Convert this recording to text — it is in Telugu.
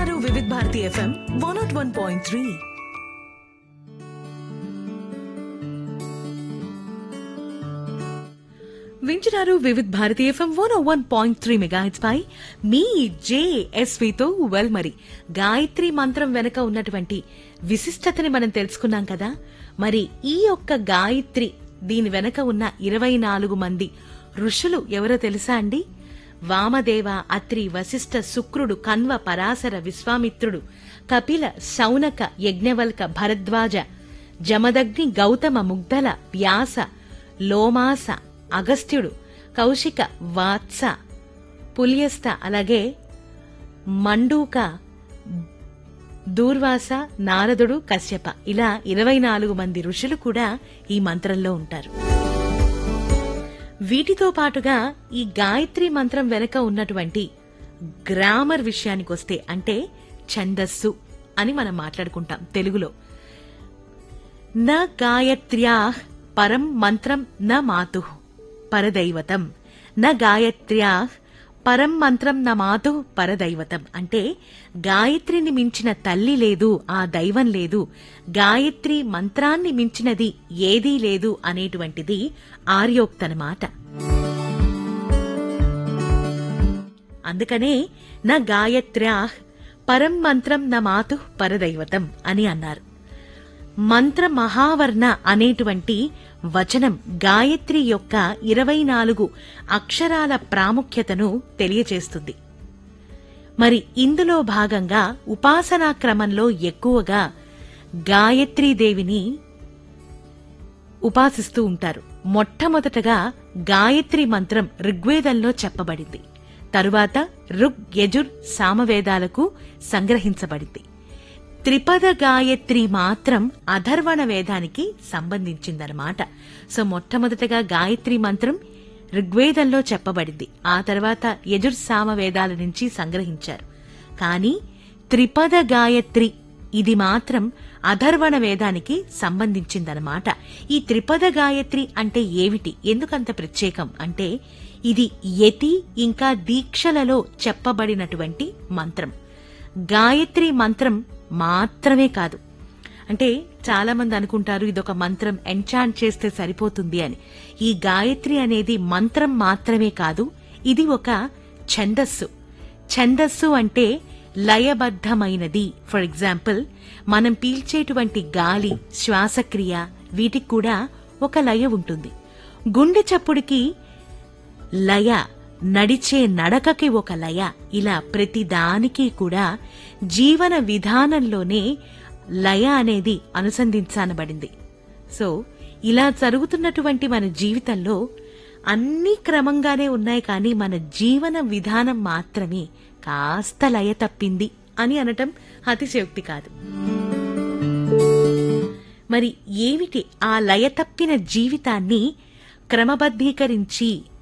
వింటున్నారు Vividh Bharati FM one naught one point three వింటున్నారు Vividh Bharati FM one one point three megahits పై మీ జేఎస్వితో వెల్ మరి గాయత్రి మంత్రం వెనక ఉన్నటువంటి విశిష్టతని మనం తెలుసుకున్నాం కదా మరి ఈ యొక్క గాయత్రి దీని వెనక ఉన్న ఇరవై నాలుగు మంది ఋషులు ఎవరో తెలుసా అండి వామదేవ అత్రి వశిష్ఠ శుక్రుడు కన్వ పరాశర విశ్వామిత్రుడు కపిల శౌనక యజ్ఞవల్క భరద్వాజ జమదగ్ని గౌతమ ముగ్ధల వ్యాస లోమాస అగస్త్యుడు కౌశిక వాత్స పుల్యస్త అలాగే మండూక దూర్వాస నారదుడు కశ్యప ఇలా ఇరవై నాలుగు మంది ఋషులు కూడా ఈ మంత్రంలో ఉంటారు వీటితో పాటుగా ఈ గాయత్రి మంత్రం వెనుక ఉన్నటువంటి గ్రామర్ విషయానికొస్తే అంటే ఛందస్సు అని మనం మాట్లాడుకుంటాం తెలుగులో న గాయత్ర్యా పరం మంత్రం న మాతు పరదైవతం న గాయత్ర్యా పరం మంత్రం న మాతు పరదైవతం అంటే గాయత్రిని మించిన తల్లి లేదు ఆ దైవం లేదు గాయత్రి మంత్రాన్ని మించినది ఏదీ లేదు అనేటువంటిది ఆర్యోక్తనమాట అందుకనే న గాయత్ర్యా పరం మంత్రం న మాతు పరదైవతం అని అన్నారు మంత్ర మహావర్ణ అనేటువంటి వచనం గాయత్రి యొక్క ఇరవై నాలుగు అక్షరాల ప్రాముఖ్యతను తెలియచేస్తుంది మరి ఇందులో భాగంగా ఉపాసనా క్రమంలో ఎక్కువగా గాయత్రీదేవిని ఉపాసిస్తూ ఉంటారు మొట్టమొదటగా గాయత్రి మంత్రం ఋగ్వేదంలో చెప్పబడింది తరువాత ఋగ్ యజుర్ సామవేదాలకు సంగ్రహించబడింది త్రిపద గాయత్రి మాత్రం అధర్వణ వేదానికి సంబంధించిందనమాట సో మొట్టమొదటగా గాయత్రి మంత్రం ఋగ్వేదంలో చెప్పబడింది ఆ తర్వాత యజుర్ సామవేదాల నుంచి సంగ్రహించారు కానీ త్రిపద గాయత్రి ఇది మాత్రం అధర్వణ వేదానికి సంబంధించిందనమాట ఈ త్రిపద గాయత్రి అంటే ఏమిటి ఎందుకంత ప్రత్యేకం అంటే ఇది యతి ఇంకా దీక్షలలో చెప్పబడినటువంటి మంత్రం గాయత్రి మంత్రం మాత్రమే కాదు అంటే చాలా మంది అనుకుంటారు ఇదొక మంత్రం ఎన్చాంట్ చేస్తే సరిపోతుంది అని ఈ గాయత్రి అనేది మంత్రం మాత్రమే కాదు ఇది ఒక ఛందస్సు ఛందస్సు అంటే లయబద్ధమైనది ఫర్ ఎగ్జాంపుల్ మనం పీల్చేటువంటి గాలి శ్వాసక్రియ వీటికి కూడా ఒక లయ ఉంటుంది గుండె చప్పుడికి లయ నడిచే నడకకి ఒక లయ ఇలా ప్రతి దానికి కూడా జీవన విధానంలోనే లయ అనేది అనుసంధించబడింది సో ఇలా జరుగుతున్నటువంటి మన జీవితంలో అన్ని క్రమంగానే ఉన్నాయి కానీ మన జీవన విధానం మాత్రమే కాస్త లయ తప్పింది అని అనటం అతిశయోక్తి కాదు మరి ఏమిటి ఆ లయ తప్పిన జీవితాన్ని క్రమబద్ధీకరించి